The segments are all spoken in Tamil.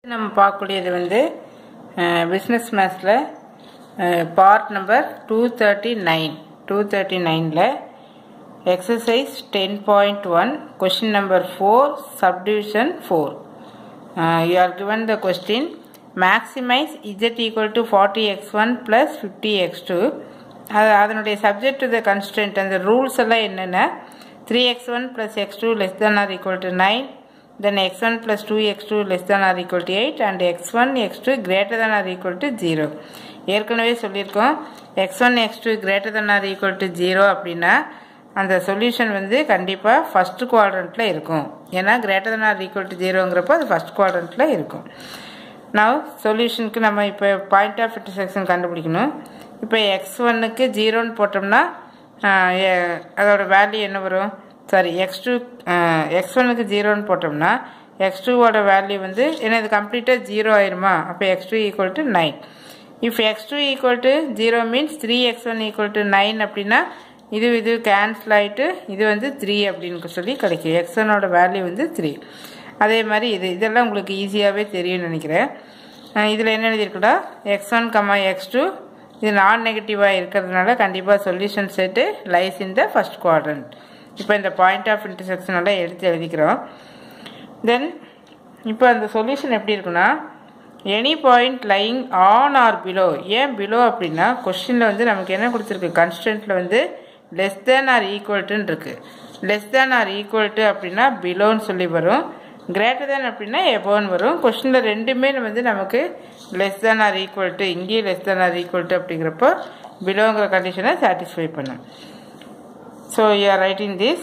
நம்ம பார்க்கக்கூடியது வந்து பிஸ்னஸ் மேத்ஸில் part number two thirty nine two thirty நைனில் exercise ten point one question number four subdivision four you are given the question maximize z equal to 40x1 plus 50x2 அது அதனுடைய சப்ஜெக்ட் டு த கன்ஸ்டன்ட் அந்த ரூல்ஸ் எல்லாம் என்னென்ன three x one plus x two less than or equal to nine then x one plus two x two less than or equal to eight and x one x two greater than or equal to zero ஏற்கனவே சொல்லியிருக்கோம் x one x two greater than or equal to zero அப்படின்னா அந்த சொல்யூஷன் வந்து கண்டிப்பாக ஃபஸ்ட் குவாட்ரண்ட்டில் இருக்கும் ஏன்னா greater than or equal to ஜீரோங்கிறப்போ அது ஃபஸ்ட் குவாட்ரண்ட்டில் இருக்கும் நான் சொல்யூஷனுக்கு நம்ம இப்போ பாயிண்ட் ஆஃப் இன்டர்செக்ஷன் கண்டுபிடிக்கணும் இப்போ எக்ஸ் ஒன்னுக்கு ஜீரோன்னு போட்டோம்னா ஆஹ், எ- அதோட வேல்யூ என்ன வரும் சாரி எக்ஸ் டூ எக்ஸ் ஒன்னுக்கு ஜீரோன்னு போட்டோம்னா எக்ஸ் டூவோட வேல்யூ வந்து ஏன்னா இது கம்ப்ளீட்டாக ஜீரோ ஆயிருமா அப்போ x two equal to nine if x two equal to zero means three x one equal to nine அப்படின்னா இது இது கேன்சல் ஆகிட்டு இது வந்து த்ரீ அப்படின்னு சொல்லி கிடைக்கும் எக்ஸ் ஒன்னோட வேல்யூ வந்து த்ரீ அதே மாதிரி இது இதெல்லாம் உங்களுக்கு ஈஸியாகவே தெரியும்னு நினைக்கிறேன் இதில் என்ன எழுதியிருக்குடா x one comma x two இது நான் நெகட்டிவாக இருக்கிறதுனால கண்டிப்பாக solution set lies in the first quadrant இப்போ இந்த பாயிண்ட் ஆஃப் இன்டர்செக்ஷன் எல்லாம் எடுத்து எழுதிக்கிறோம் தென் இப்போ அந்த சொல்யூஷன் எப்படி இருக்குன்னா any point lying on or below ஏன் பிலோ அப்படின்னா கொஸ்டினில் வந்து நமக்கு என்ன கொடுத்துருக்கு கன்ஸ்டன்ட்டில் வந்து லெஸ் தேன் ஆர் ஈக்குவல்ட்டுன்னு இருக்கு லெஸ் தேன் ஆர் ஈக்குவல்ட்டு அப்படின்னா பிலோன்னு சொல்லி வரும் கிரேட்டர் தேன் அப்படின்னா எபோன்னு வரும் கொஸ்டினில் ரெண்டுமே வந்து நமக்கு லெஸ் தேன் ஆர் ஈக்குவல்ட்டு இங்கேயும் லெஸ் தேன் ஆர் ஈக்குவல்ட்டு அப்படிங்கிறப்போ பிலோங்கிற கண்டிஷனை சாட்டிஸ்ஃபை பண்ணும் so you are writing this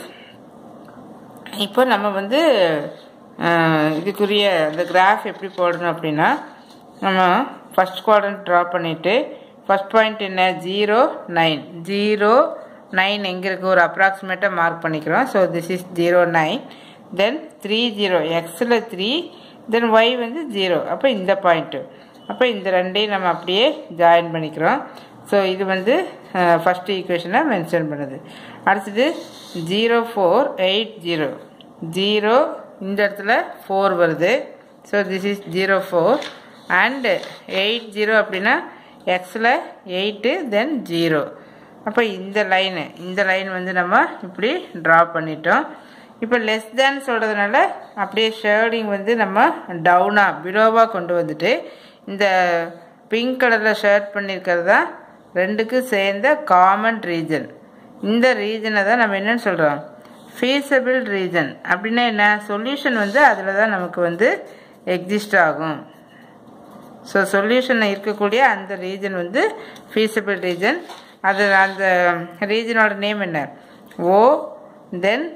இப்போ நம்ம வந்து அஹ், இதுக்குரிய இந்த கிராஃப் எப்படி போடணும் அப்படின்னா நம்ம ஃபஸ்ட் குவாட்ரண்ட் ட்ரா பண்ணிவிட்டு ஃபஸ்ட் பாயிண்ட் என்ன ஜீரோ நைன் ஜீரோ நைன் எங்கே இருக்குது ஒரு அப்ராக்சிமேட்டாக மார்க் பண்ணிக்கிறோம் so this is zero nine then three zero எக்ஸில் த்ரீ தென் ஒய் வந்து ஜீரோ அப்போ இந்த பாயிண்ட்டு அப்போ இந்த ரெண்டையும் நம்ம அப்படியே ஜாயின் பண்ணிக்கிறோம் ஸோ இது வந்து ஃபஸ்ட்டு ஈக்குவேஷனை மென்ஷன் பண்ணுது அடுத்தது zero four eight zero zero இந்த இடத்துல ஃபோர் வருது so this is zero four and eight zero அப்படின்னா எக்ஸில் எயிட்டு தென் ஜீரோ அப்போ இந்த லைனு இந்த லைன் வந்து நம்ம இப்படி ட்ரா பண்ணிட்டோம் இப்போ லெஸ் தேன் சொல்கிறதுனால அப்படியே ஷேடிங் வந்து நம்ம டவுனாக பிலோவாக கொண்டு வந்துட்டு இந்த பிங்க் கலரில் ஷேட் பண்ணியிருக்கிறது தான் ரெண்டுக்கும் சேர்ந்த காமன் ரீஜன் இந்த ரீஜனை தான் நம்ம என்னன்னு சொல்கிறோம் ஃபீஸபிள் ரீஜன் அப்படின்னா என்ன சொல்யூஷன் வந்து அதில் தான் நமக்கு வந்து எக்ஸிஸ்ட் ஆகும் ஸோ சொல்யூஷனில் இருக்கக்கூடிய அந்த ரீஜன் வந்து ஃபீஸபிள் ரீஜன் அது அந்த ரீஜனோட நேம் என்ன ஓ தென்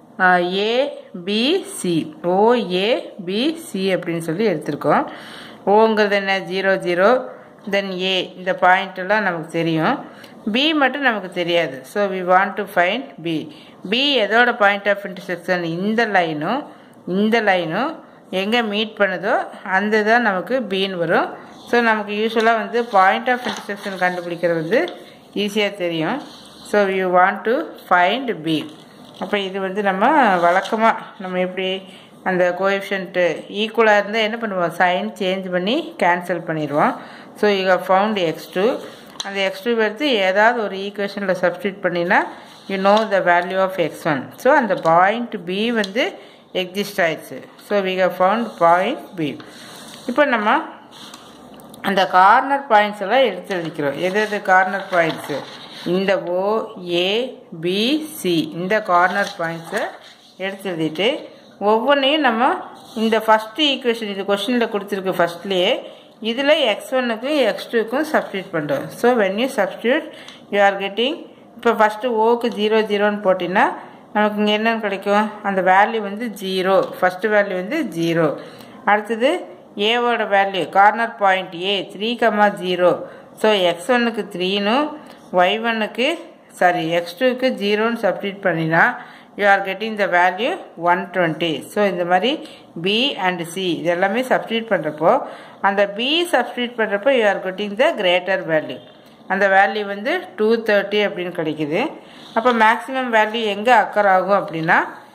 ஏபிசி ஓஏபிசி அப்படின்னு சொல்லி எடுத்திருக்கோம் ஓங்கிறது என்ன ஜீரோ ஜீரோ தென் ஏ இந்த பாயிண்ட் எல்லாம் நமக்கு தெரியும் பி மட்டும் நமக்கு தெரியாது so we want to find B B எதோட பாயிண்ட் ஆஃப் இன்டர்செக்ஷன் இந்த லைனும் இந்த லைனும் எங்கே மீட் பண்ணுதோ அந்த தான் நமக்கு பின்னு வரும் ஸோ நமக்கு யூஸ்வலாக வந்து பாயிண்ட் ஆஃப் இன்டர்செக்ஷன் கண்டுபிடிக்கிறது வந்து ஈஸியாக தெரியும் so you want to find B அப்போ இது வந்து நம்ம வழக்கமாக நம்ம எப்படி அந்த கோஎஃபிஷியன்ட்டு ஈக்குவலாக இருந்தால் என்ன பண்ணுவோம் சைன் சேஞ்ச் பண்ணி கேன்சல் பண்ணிடுவோம் so you have found x two அந்த எக்ஸ் டூ எடுத்து ஏதாவது ஒரு ஈக்குவேஷனில் சப்ஸ்டியூட் பண்ணினா you know the value of x one so அந்த பாயிண்ட் பி வந்து எக்ஸிஸ்ட் ஆயிடுச்சு so we have found point B இப்போ நம்ம அந்த கார்னர் பாயிண்ட்ஸ் எல்லாம் எடுத்து எழுதிக்கிறோம் எது எது கார்னர் பாயிண்ட்ஸு இந்த ஓ ஏ பி சி இந்த கார்னர் பாயிண்ட்ஸை எடுத்து எழுதிட்டு ஒவ்வொன்றையும் நம்ம இந்த ஃபஸ்ட்டு ஈக்குவேஷன் இது கொஷினில் கொடுத்துருக்கு ஃபஸ்ட்லேயே இதில் எக்ஸ் ஒன்னுக்கும் எக்ஸ் டூக்கும் சப்ஸ்டியூட் பண்ணுறோம் so when you substitute you are getting இப்போ ஃபஸ்ட்டு ஓக்கு ஜீரோ ஜீரோன்னு போட்டிங்கன்னா நமக்கு இங்கே என்னென்னு கிடைக்கும் அந்த வேல்யூ வந்து ஜீரோ ஃபஸ்ட்டு வேல்யூ வந்து ஜீரோ அடுத்தது ஏவோட value corner point A three comma zero so x ஒன்னுக்கு த்ரீனும் ஒய் ஒன்னுக்கு சாரி எக்ஸ் டூக்கு ஜீரோன்னு சப்ஸ்டியூட் பண்ணினா you are getting the value one twenty so இந்த மாதிரி பி அண்ட் சி இது எல்லாமே சப்ஸ்டியூட் பண்ணுறப்போ அந்த பி சப்ஸ்டியூட் பண்ணுறப்போ you are getting the greater value அந்த வேல்யூ வந்து டூ தேர்ட்டி அப்படின்னு கிடைக்குது அப்போ மேக்ஸிமம் வேல்யூ எங்கே அக்கர் ஆகும் அப்படின்னா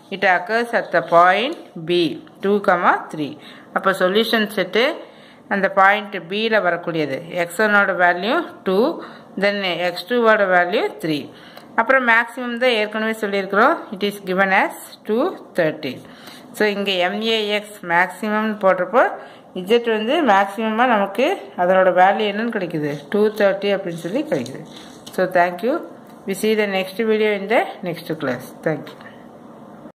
it occurs at the point B two comma three அப்போ சொல்யூஷன் செட்டு அந்த பாயிண்ட் பியில் வரக்கூடியது எக்ஸ் ஒன்னோட வேல்யூ டூ தென் எக்ஸ் டூவோட வேல்யூ த்ரீ அப்புறம் மேக்ஸிமம் தான் ஏற்கனவே சொல்லியிருக்கிறோம் it is given as two thirty so இங்கே எம்ஏஎக்ஸ் மேக்ஸிமம்னு போடுறப்போ இஜெட் வந்து மேக்ஸிமமாக நமக்கு அதனோட வேல்யூ என்னன்னு கிடைக்குது டூ தேர்ட்டி அப்படின்னு சொல்லி கிடைக்குது so thank you we see the next video in the next class thank you